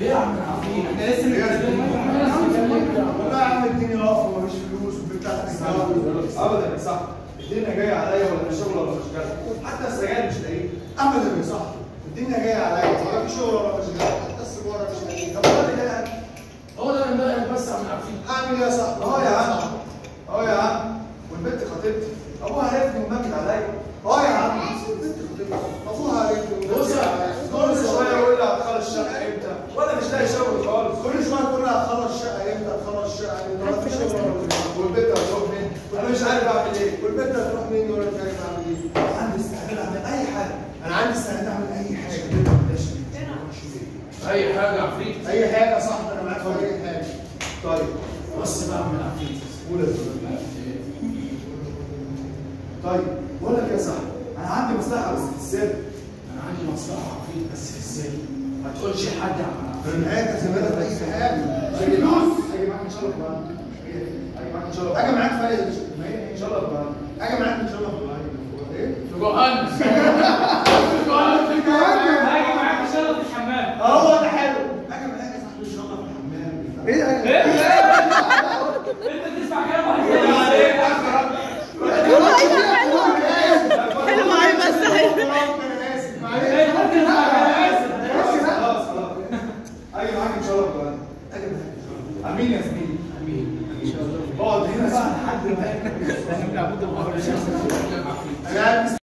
ليه يا عم العفريت؟ احنا لسه والله يا عم الدنيا واقفه ومفيش فلوس وبتاع ابدا يا صاحبي الدنيا جايه عليا ولا في شغل ولا مش شغال حتى السجاير مش لاقيه ابدا يا صاحبي الدنيا جايه عليا ولا في شغل ولا مشغال حتى السيجاره مش لاقيه طب انا اللي انا هو ده امبارح بس يا عم العفريت اعمل ايه يا صاحبي؟ اه يا عم اه يا عم والبنت خطيبتي ابوها عرفني ومكت عليا اه يا عم البنت خطيبتي ابوها عرفت بص يا- كل شويه يقول لي هتخلص الشقه امتى وانا مش لاقي شغل خالص كل شويه تقول لي هتخلص الشقه امتى هتخلص الشقه امتى ولا في شغل ولا مشغال والبنت هتروح مني انا مش عارف اعمل ايه والبنت هتروح مني ولا مش عارف اعمل ايه عندي استعداد اعمل اي حاجه انا عندي استعداد اعمل اي حاجه اي حاجه يا عفريت اي حاجه يا صاحبي انا معاك في اي حاجه طيب بص بقى يا عم العفريت قول يا زلمه طيب بقول لك يا صاحبي انا عندي مصلحه بس في السر انا عندي مصلحه عفريت بس في السر ما تقولش لحد يا عم العفريت انا معاك زمان في اي حاجه اجي معاك اجي معاك ان شاء الله بقى اجي معاك ان شاء الله اجي معاك في اي ان شاء الله بقى اجي معاك ان شاء الله في ايه في جهنم في جهنم في جهنم هاجي معاك ان شاء الله في الحمام هو ده حلو اجي معاك يا صاحبي ان شاء الله في الحمام ايه انت بتسمع كلام واحد حلو معايا بس حلو انا اسف معلش انت بتسمع كلام خلاص خلاص اجي معاك ان شاء الله بقى اجي معاك امين يا زميلي امين اقعد هنا بقى لحد ما